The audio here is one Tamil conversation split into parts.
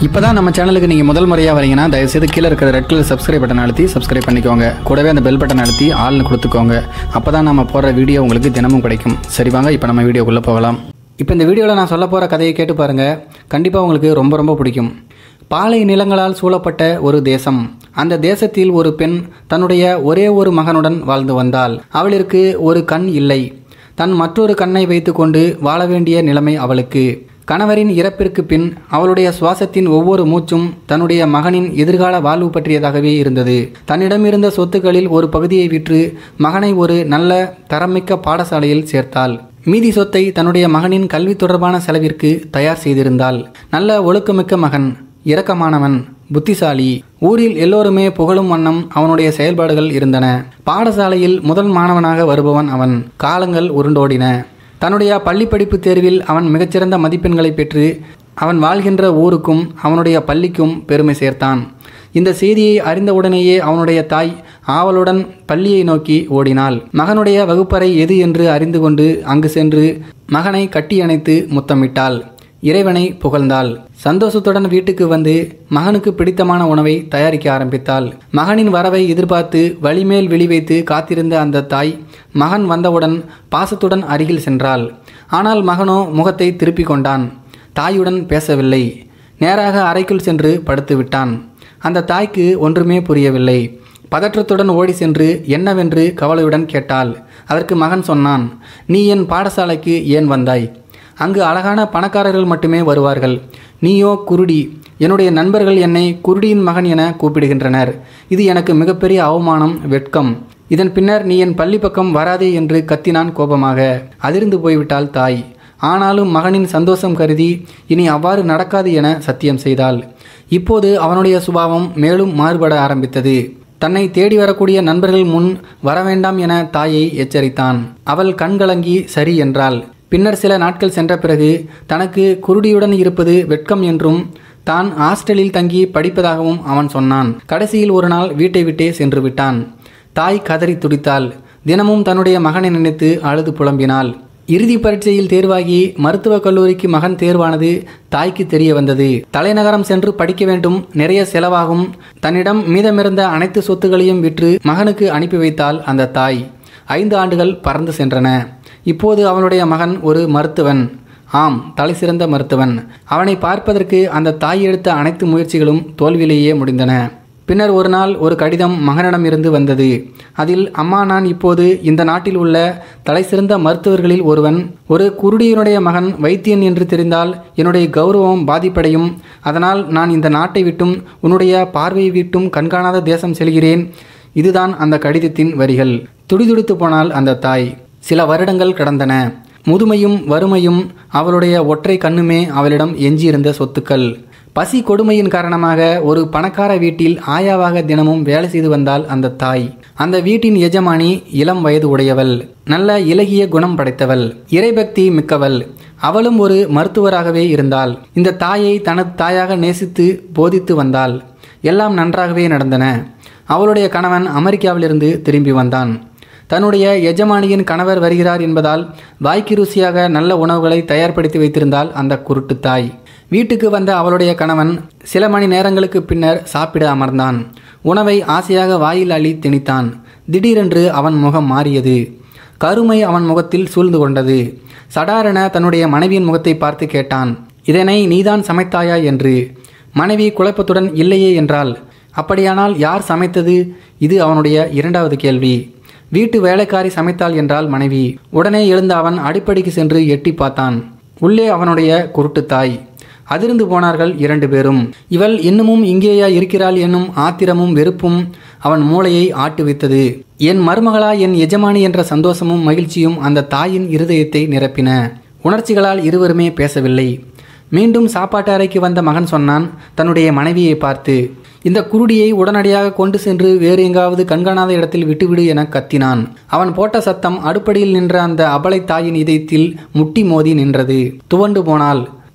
இப்போதான் நம்ம சேனலுக்கு நீங்கள் முதல் முறையாக வரீங்கன்னா தயவுசெய்து கீழே இருக்கிற ரெட் கலர் சப்ஸ்கிரைப் பட்டன் அழுத்தி சப்ஸ்கிரைப் பண்ணிக்கோங்க கூடவே அந்த பெல் பட்டன் அழுத்தி ஆள்னு கொடுத்துக்கோங்க அப்போ தான் நம்ம போடுற வீடியோ உங்களுக்கு தினமும் கிடைக்கும் சரி வாங்க இப்போ நம்ம வீடியோக்குள்ளே போகலாம் இப்போ இந்த வீடியோவில் நான் சொல்ல போகிற கதையை கேட்டு பாருங்கள் கண்டிப்பாக உங்களுக்கு ரொம்ப ரொம்ப பிடிக்கும் பாலை நிலங்களால் சூழப்பட்ட ஒரு தேசம் அந்த தேசத்தில் ஒரு பெண் தன்னுடைய ஒரே ஒரு மகனுடன் வாழ்ந்து வந்தாள் அவளிற்கு ஒரு கண் இல்லை தன் மற்றொரு கண்ணை வைத்துக்கொண்டு வாழ வேண்டிய நிலைமை அவளுக்கு கணவரின் இறப்பிற்கு பின் அவளுடைய சுவாசத்தின் ஒவ்வொரு மூச்சும் தன்னுடைய மகனின் எதிர்கால வாழ்வு பற்றியதாகவே இருந்தது தன்னிடமிருந்த சொத்துக்களில் ஒரு பகுதியை விற்று மகனை ஒரு நல்ல தரமிக்க பாடசாலையில் சேர்த்தாள் மீதி சொத்தை தன்னுடைய மகனின் கல்வி தொடர்பான செலவிற்கு தயார் செய்திருந்தாள் நல்ல ஒழுக்கமிக்க மகன் இரக்கமானவன் புத்திசாலி ஊரில் எல்லோருமே புகழும் வண்ணம் அவனுடைய செயல்பாடுகள் இருந்தன பாடசாலையில் முதல் மாணவனாக வருபவன் அவன் காலங்கள் உருண்டோடின தன்னுடைய பள்ளி படிப்பு தேர்வில் அவன் மிகச்சிறந்த மதிப்பெண்களை பெற்று அவன் வாழ்கின்ற ஊருக்கும் அவனுடைய பள்ளிக்கும் பெருமை சேர்த்தான் இந்த செய்தியை அறிந்தவுடனேயே அவனுடைய தாய் ஆவலுடன் பள்ளியை நோக்கி ஓடினாள் மகனுடைய வகுப்பறை எது என்று அறிந்து கொண்டு அங்கு சென்று மகனை கட்டியணைத்து முத்தமிட்டாள் இறைவனை புகழ்ந்தாள் சந்தோஷத்துடன் வீட்டுக்கு வந்து மகனுக்கு பிடித்தமான உணவை தயாரிக்க ஆரம்பித்தாள் மகனின் வரவை எதிர்பார்த்து வழிமேல் விழி வைத்து காத்திருந்த அந்த தாய் மகன் வந்தவுடன் பாசத்துடன் அருகில் சென்றாள் ஆனால் மகனோ முகத்தை திருப்பிக் கொண்டான் தாயுடன் பேசவில்லை நேராக அறைக்குள் சென்று படுத்து விட்டான் அந்த தாய்க்கு ஒன்றுமே புரியவில்லை பதற்றத்துடன் ஓடி சென்று என்னவென்று கவலையுடன் கேட்டாள் அதற்கு மகன் சொன்னான் நீ என் பாடசாலைக்கு ஏன் வந்தாய் அங்கு அழகான பணக்காரர்கள் மட்டுமே வருவார்கள் நீயோ குருடி என்னுடைய நண்பர்கள் என்னை குருடியின் மகன் என கூப்பிடுகின்றனர் இது எனக்கு மிகப்பெரிய அவமானம் வெட்கம் இதன் பின்னர் நீ என் பள்ளி பக்கம் வராதே என்று கத்தினான் கோபமாக அதிர்ந்து போய்விட்டாள் தாய் ஆனாலும் மகனின் சந்தோஷம் கருதி இனி அவ்வாறு நடக்காது என சத்தியம் செய்தாள் இப்போது அவனுடைய சுபாவம் மேலும் மாறுபட ஆரம்பித்தது தன்னை தேடி வரக்கூடிய நண்பர்கள் முன் வரவேண்டாம் என தாயை எச்சரித்தான் அவள் கண்கலங்கி சரி என்றாள் பின்னர் சில நாட்கள் சென்ற பிறகு தனக்கு குருடியுடன் இருப்பது வெட்கம் என்றும் தான் ஹாஸ்டலில் தங்கி படிப்பதாகவும் அவன் சொன்னான் கடைசியில் ஒரு நாள் வீட்டை விட்டே சென்று விட்டான் தாய் கதறி துடித்தாள் தினமும் தன்னுடைய மகனை நினைத்து அழுது புலம்பினாள் இறுதி பரீட்சையில் தேர்வாகி மருத்துவக் கல்லூரிக்கு மகன் தேர்வானது தாய்க்கு தெரிய வந்தது தலைநகரம் சென்று படிக்க வேண்டும் நிறைய செலவாகும் தன்னிடம் மீதமிருந்த அனைத்து சொத்துகளையும் விற்று மகனுக்கு அனுப்பி வைத்தாள் அந்த தாய் ஐந்து ஆண்டுகள் பறந்து சென்றன இப்போது அவனுடைய மகன் ஒரு மருத்துவன் ஆம் தலை சிறந்த மருத்துவன் அவனை பார்ப்பதற்கு அந்த தாய் எடுத்த அனைத்து முயற்சிகளும் தோல்வியிலேயே முடிந்தன பின்னர் ஒரு நாள் ஒரு கடிதம் மகனிடமிருந்து வந்தது அதில் அம்மா நான் இப்போது இந்த நாட்டில் உள்ள தலைசிறந்த மருத்துவர்களில் ஒருவன் ஒரு குருடியினுடைய மகன் வைத்தியன் என்று தெரிந்தால் என்னுடைய கௌரவம் பாதிப்படையும் அதனால் நான் இந்த நாட்டை விட்டும் உன்னுடைய பார்வையை விட்டும் கண்காணாத தேசம் செல்கிறேன் இதுதான் அந்த கடிதத்தின் வரிகள் துடிதுடித்து போனாள் அந்த தாய் சில வருடங்கள் கடந்தன முதுமையும் வறுமையும் அவளுடைய ஒற்றை கண்ணுமே அவளிடம் எஞ்சியிருந்த சொத்துக்கள் பசி கொடுமையின் காரணமாக ஒரு பணக்கார வீட்டில் ஆயாவாக தினமும் வேலை செய்து வந்தாள் அந்த தாய் அந்த வீட்டின் எஜமானி இளம் வயது உடையவள் நல்ல இலகிய குணம் படைத்தவள் இறைபக்தி மிக்கவள் அவளும் ஒரு மருத்துவராகவே இருந்தாள் இந்த தாயை தனது தாயாக நேசித்து போதித்து வந்தாள் எல்லாம் நன்றாகவே நடந்தன அவளுடைய கணவன் அமெரிக்காவிலிருந்து திரும்பி வந்தான் தன்னுடைய எஜமானியின் கணவர் வருகிறார் என்பதால் வாய்க்கு ருசியாக நல்ல உணவுகளை தயார்படுத்தி வைத்திருந்தாள் அந்த குருட்டு தாய் வீட்டுக்கு வந்த அவளுடைய கணவன் சில மணி நேரங்களுக்கு பின்னர் சாப்பிட அமர்ந்தான் உணவை ஆசையாக வாயில் அள்ளி திணித்தான் திடீரென்று அவன் முகம் மாறியது கருமை அவன் முகத்தில் சூழ்ந்து கொண்டது சடாரென தன்னுடைய மனைவியின் முகத்தை பார்த்து கேட்டான் இதனை நீதான் சமைத்தாயா என்று மனைவி குழப்பத்துடன் இல்லையே என்றால் அப்படியானால் யார் சமைத்தது இது அவனுடைய இரண்டாவது கேள்வி வீட்டு வேலைக்காரி சமைத்தாள் என்றால் மனைவி உடனே எழுந்த அவன் அடிப்படைக்கு சென்று எட்டி பார்த்தான் உள்ளே அவனுடைய குருட்டு தாய் அதிர்ந்து போனார்கள் இரண்டு பேரும் இவள் இன்னமும் இங்கேயா இருக்கிறாள் என்னும் ஆத்திரமும் வெறுப்பும் அவன் மூளையை ஆட்டுவித்தது என் மருமகளா என் எஜமானி என்ற சந்தோஷமும் மகிழ்ச்சியும் அந்த தாயின் இருதயத்தை நிரப்பின உணர்ச்சிகளால் இருவருமே பேசவில்லை மீண்டும் சாப்பாட்டு அறைக்கு வந்த மகன் சொன்னான் தன்னுடைய மனைவியை பார்த்து இந்த குருடியை உடனடியாக கொண்டு சென்று வேறு எங்காவது கண்காணாத இடத்தில் விட்டுவிடு என கத்தினான் அவன் போட்ட சத்தம் அடுப்படியில் நின்ற அந்த அபலை தாயின் இதயத்தில் முட்டி மோதி நின்றது துவண்டு போனாள்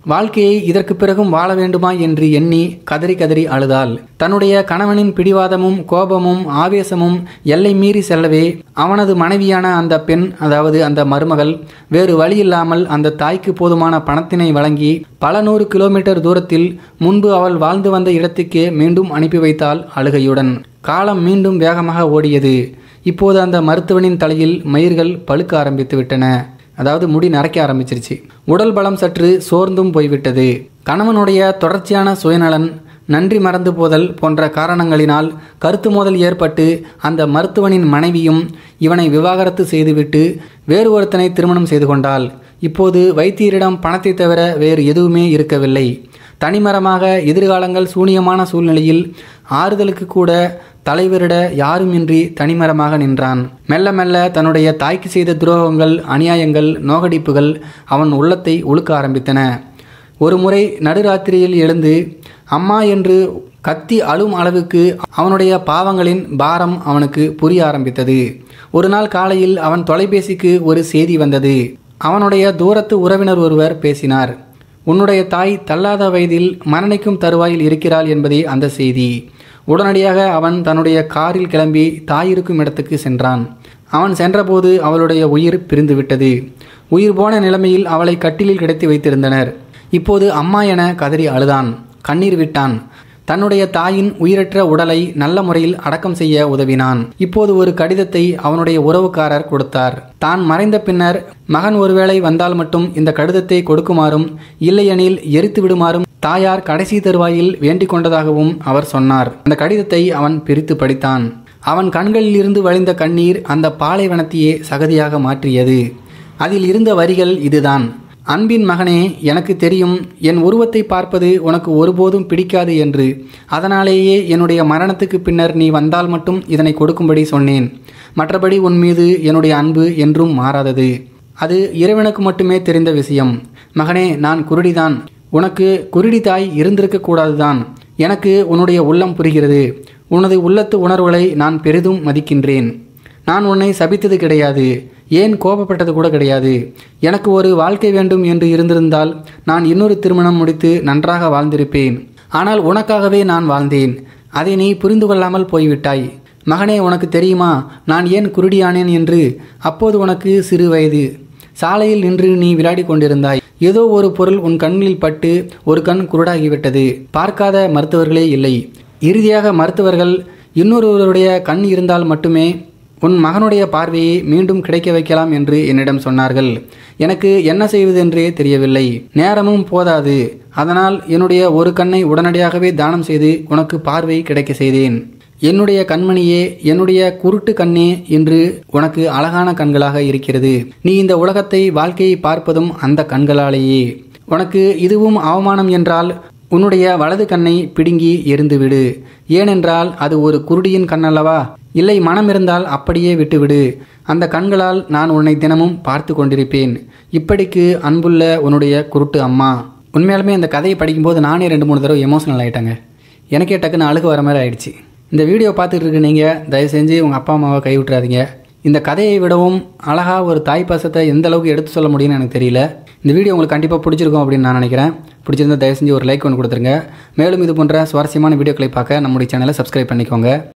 வாழ்க்கையை இதற்கு பிறகும் வாழ வேண்டுமா என்று எண்ணி கதறி கதறி அழுதாள் தன்னுடைய கணவனின் பிடிவாதமும் கோபமும் ஆவேசமும் எல்லை மீறி செல்லவே அவனது மனைவியான அந்த பெண் அதாவது அந்த மருமகள் வேறு வழியில்லாமல் அந்த தாய்க்கு போதுமான பணத்தினை வழங்கி பல நூறு கிலோமீட்டர் தூரத்தில் முன்பு அவள் வாழ்ந்து வந்த இடத்துக்கே மீண்டும் அனுப்பி வைத்தாள் அழுகையுடன் காலம் மீண்டும் வேகமாக ஓடியது இப்போது அந்த மருத்துவனின் தலையில் மயிர்கள் பழுக்க ஆரம்பித்து விட்டன அதாவது முடி நரைக்க ஆரம்பிச்சிருச்சு உடல் பலம் சற்று சோர்ந்தும் போய்விட்டது கணவனுடைய தொடர்ச்சியான சுயநலன் நன்றி மறந்து போதல் போன்ற காரணங்களினால் கருத்து மோதல் ஏற்பட்டு அந்த மருத்துவனின் மனைவியும் இவனை விவாகரத்து செய்துவிட்டு வேறு ஒருத்தனை திருமணம் செய்து கொண்டாள் இப்போது வைத்தியரிடம் பணத்தை தவிர வேறு எதுவுமே இருக்கவில்லை தனிமரமாக எதிர்காலங்கள் சூனியமான சூழ்நிலையில் ஆறுதலுக்கு கூட தலைவரிட யாருமின்றி தனிமரமாக நின்றான் மெல்ல மெல்ல தன்னுடைய தாய்க்கு செய்த துரோகங்கள் அநியாயங்கள் நோகடிப்புகள் அவன் உள்ளத்தை உழுக்க ஆரம்பித்தன ஒரு முறை நடுராத்திரியில் எழுந்து அம்மா என்று கத்தி அழும் அளவுக்கு அவனுடைய பாவங்களின் பாரம் அவனுக்கு புரிய ஆரம்பித்தது ஒரு நாள் காலையில் அவன் தொலைபேசிக்கு ஒரு செய்தி வந்தது அவனுடைய தூரத்து உறவினர் ஒருவர் பேசினார் உன்னுடைய தாய் தள்ளாத வயதில் மரணிக்கும் தருவாயில் இருக்கிறாள் என்பதே அந்த செய்தி உடனடியாக அவன் தன்னுடைய காரில் கிளம்பி தாய் இருக்கும் இடத்துக்கு சென்றான் அவன் சென்றபோது அவளுடைய உயிர் பிரிந்து விட்டது உயிர் போன நிலைமையில் அவளை கட்டிலில் கிடத்தி வைத்திருந்தனர் இப்போது அம்மா என கதறி அழுதான் கண்ணீர் விட்டான் தன்னுடைய தாயின் உயிரற்ற உடலை நல்ல முறையில் அடக்கம் செய்ய உதவினான் இப்போது ஒரு கடிதத்தை அவனுடைய உறவுக்காரர் கொடுத்தார் தான் மறைந்த பின்னர் மகன் ஒருவேளை வந்தால் மட்டும் இந்த கடிதத்தை கொடுக்குமாறும் இல்லையெனில் எரித்து விடுமாறும் தாயார் கடைசி தருவாயில் வேண்டிக் கொண்டதாகவும் அவர் சொன்னார் அந்த கடிதத்தை அவன் பிரித்து படித்தான் அவன் கண்களில் இருந்து வழிந்த கண்ணீர் அந்த பாலைவனத்தையே சகதியாக மாற்றியது அதில் இருந்த வரிகள் இதுதான் அன்பின் மகனே எனக்கு தெரியும் என் உருவத்தை பார்ப்பது உனக்கு ஒருபோதும் பிடிக்காது என்று அதனாலேயே என்னுடைய மரணத்துக்கு பின்னர் நீ வந்தால் மட்டும் இதனை கொடுக்கும்படி சொன்னேன் மற்றபடி உன் மீது என்னுடைய அன்பு என்றும் மாறாதது அது இறைவனுக்கு மட்டுமே தெரிந்த விஷயம் மகனே நான் குருடிதான் உனக்கு குருடி தாய் இருந்திருக்க கூடாதுதான் எனக்கு உன்னுடைய உள்ளம் புரிகிறது உனது உள்ளத்து உணர்வுகளை நான் பெரிதும் மதிக்கின்றேன் நான் உன்னை சபித்தது கிடையாது ஏன் கோபப்பட்டது கூட கிடையாது எனக்கு ஒரு வாழ்க்கை வேண்டும் என்று இருந்திருந்தால் நான் இன்னொரு திருமணம் முடித்து நன்றாக வாழ்ந்திருப்பேன் ஆனால் உனக்காகவே நான் வாழ்ந்தேன் அதை நீ புரிந்து கொள்ளாமல் போய்விட்டாய் மகனே உனக்கு தெரியுமா நான் ஏன் குருடியானேன் என்று அப்போது உனக்கு சிறு வயது சாலையில் நின்று நீ விளையாடி கொண்டிருந்தாய் ஏதோ ஒரு பொருள் உன் கண்ணில் பட்டு ஒரு கண் குருடாகிவிட்டது பார்க்காத மருத்துவர்களே இல்லை இறுதியாக மருத்துவர்கள் இன்னொருவருடைய கண் இருந்தால் மட்டுமே உன் மகனுடைய பார்வையை மீண்டும் கிடைக்க வைக்கலாம் என்று என்னிடம் சொன்னார்கள் எனக்கு என்ன செய்வதென்றே தெரியவில்லை நேரமும் போதாது அதனால் என்னுடைய ஒரு கண்ணை உடனடியாகவே தானம் செய்து உனக்கு பார்வை கிடைக்க செய்தேன் என்னுடைய கண்மணியே என்னுடைய குருட்டு கண்ணே இன்று உனக்கு அழகான கண்களாக இருக்கிறது நீ இந்த உலகத்தை வாழ்க்கையை பார்ப்பதும் அந்த கண்களாலேயே உனக்கு இதுவும் அவமானம் என்றால் உன்னுடைய வலது கண்ணை பிடுங்கி எரிந்துவிடு ஏனென்றால் அது ஒரு குருடியின் கண்ணல்லவா இல்லை மனம் இருந்தால் அப்படியே விட்டுவிடு அந்த கண்களால் நான் உன்னை தினமும் பார்த்து கொண்டிருப்பேன் இப்படிக்கு அன்புள்ள உன்னுடைய குருட்டு அம்மா உண்மையாலுமே இந்த கதையை படிக்கும்போது நானே ரெண்டு மூணு தடவை எமோஷனல் ஆகிட்டேங்க எனக்கே டக்குன்னு அழுகு வர மாதிரி ஆயிடுச்சு இந்த வீடியோ பார்த்துட்டு இருக்க நீங்கள் தயவு செஞ்சு உங்கள் அப்பா அம்மாவை கைவிட்றாதீங்க இந்த கதையை விடவும் அழகாக ஒரு தாய் பாசத்தை எந்த அளவுக்கு எடுத்து சொல்ல முடியும்னு எனக்கு தெரியல இந்த வீடியோ உங்களுக்கு கண்டிப்பாக பிடிச்சிருக்கும் அப்படின்னு நான் நினைக்கிறேன் பிடிச்சிருந்தா தயவு செஞ்சு ஒரு லைக் ஒன்று கொடுத்துருங்க மேலும் இது போன்ற சுவாரஸ்யமான வீடியோக்களை பார்க்க நம்முடைய சேனலை சப்ஸ்கிரைப் பண்ணிக்கோங்க